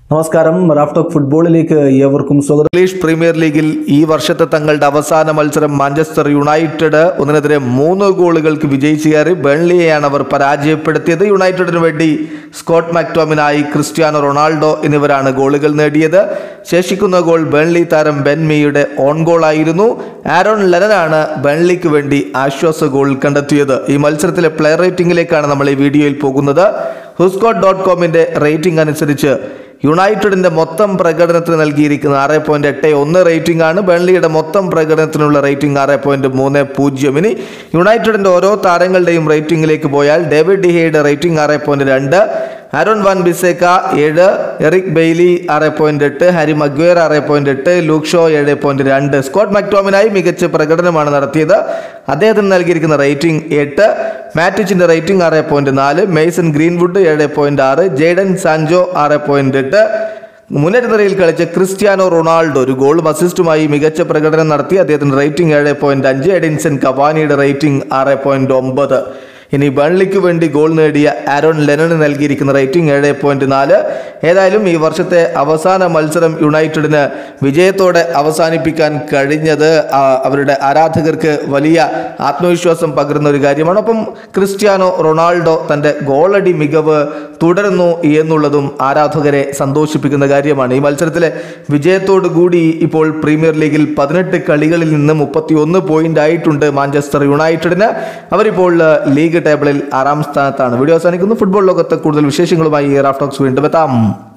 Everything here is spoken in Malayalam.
നമസ്കാരം റാഫ്റ്റോക്ക് ഫുട്ബോളിലേക്ക് ഏവർക്കും സ്വാഗതം ഇംഗ്ലീഷ് പ്രീമിയർ ലീഗിൽ ഈ വർഷത്തെ തങ്ങളുടെ അവസാന മത്സരം മാഞ്ചസ്റ്റർ യുണൈറ്റഡ് ഒന്നിനെതിരെ മൂന്ന് ഗോളുകൾക്ക് വിജയിച്ചു കയറി ബേൺലിയെയാണ് അവർ പരാജയപ്പെടുത്തിയത് യുണൈറ്റഡിന് വേണ്ടി സ്കോട്ട് മാക്ടോമിനായി ക്രിസ്ത്യാനോ റൊണാൾഡോ എന്നിവരാണ് ഗോളുകൾ നേടിയത് ശേഷിക്കുന്ന ഗോൾ ബേൺലി താരം ബെൻമിയുടെ ഓൺ ഗോളായിരുന്നു ആരോൺ ലെനനാണ് ബേൺലിക്ക് വേണ്ടി ആശ്വാസ ഗോൾ കണ്ടെത്തിയത് ഈ മത്സരത്തിലെ പ്ലെയർ റേറ്റിംഗിലേക്കാണ് നമ്മൾ ഈ വീഡിയോയിൽ പോകുന്നത് ഹുസ്കോട്ട് ഡോട്ട് കോമിന്റെ റേറ്റിംഗ് അനുസരിച്ച് യുണൈറ്റഡിന്റെ മൊത്തം പ്രകടനത്തിന് നൽകിയിരിക്കുന്ന ആറ് പോയിന്റ് എട്ട് ഒന്ന് റേറ്റിംഗ് ആണ് ബേൺലിയുടെ മൊത്തം പ്രകടനത്തിനുള്ള റേറ്റിംഗ് ആറ് പോയിന്റ് മൂന്ന് പൂജ്യം ഇനി യുണൈറ്റഡിന്റെ ഓരോ താരങ്ങളുടെയും റേറ്റിംഗിലേക്ക് പോയാൽ ഡേവിഡ് ഡിഹയുടെ റേറ്റിംഗ് ആറ് പോയിന്റ് രണ്ട് ആരോൺ വാൻ ബിസേക്ക ഏഴ് എറിക് ബെയ്ലി ആറ് പോയിന്റ് എട്ട് ഹാരി മഗ്വേർ ആറ് പോയിന്റ് എട്ട് ലൂക്ക് ഷോ ഏഴ് പോയിന്റ് രണ്ട് സ്കോട്ട് മക്ടോമിനായി മികച്ച പ്രകടനമാണ് നടത്തിയത് അദ്ദേഹത്തിന് നൽകിയിരിക്കുന്ന റേറ്റിംഗ് എട്ട് മാറ്റിച്ചിന്റെ റേറ്റിംഗ് ആറ് പോയിന്റ് നാല് മെയ്സൺ ഗ്രീൻവുഡ് ഏഴ് പോയിന്റ് ആറ് ജെയ്ഡൻ സാൻജോ ആറ് പോയിന്റ് എട്ട് മുന്നേറ്റ നിരയിൽ കളിച്ച ക്രിസ്ത്യാനോ റൊണാൾഡോ ഒരു ഗോളും അസിസ്റ്റുമായി മികച്ച പ്രകടനം നടത്തി അദ്ദേഹത്തിന്റെ റേറ്റിംഗ് ഏഴ് പോയിന്റ് അഞ്ച് എഡിൻസൺ കവാനിയുടെ റേറ്റിംഗ് ആറ് പോയിന്റ് ഒമ്പത് ഇനി ബേൺലിക്ക് വേണ്ടി ഗോൾ നേടിയ ആരോൺ ലെനന് നൽകിയിരിക്കുന്ന റേറ്റിംഗ് ഏഴ് പോയിന്റ് നാല് ഏതായാലും ഈ വർഷത്തെ അവസാന മത്സരം യുണൈറ്റഡിന് വിജയത്തോടെ അവസാനിപ്പിക്കാൻ കഴിഞ്ഞത് ആ, അവരുടെ ആരാധകർക്ക് വലിയ ആത്മവിശ്വാസം പകരുന്ന ഒരു കാര്യമാണ് ഒപ്പം ക്രിസ്ത്യാനോ റൊണാൾഡോ തൻ്റെ ഗോളടി മികവ് തുടരുന്നു എന്നുള്ളതും ആരാധകരെ സന്തോഷിപ്പിക്കുന്ന കാര്യമാണ് ഈ മത്സരത്തിലെ വിജയത്തോടു കൂടി ഇപ്പോൾ പ്രീമിയർ ലീഗിൽ പതിനെട്ട് കളികളിൽ നിന്ന് മുപ്പത്തി ഒന്ന് പോയിന്റ് ആയിട്ടുണ്ട് മാഞ്ചസ്റ്റർ യുണൈറ്റഡിന് അവരിപ്പോൾ ആ, ലീഗ് ടേബിളിൽ ആറാം സ്ഥാനത്താണ് വീഡിയോ അവസാനിക്കുന്നു ഫുട്ബോൾ ലോകത്ത് കൂടുതൽ വിശേഷങ്ങളുമായി റാഫ്റ്റോക്സ് വീണ്ടും എത്താം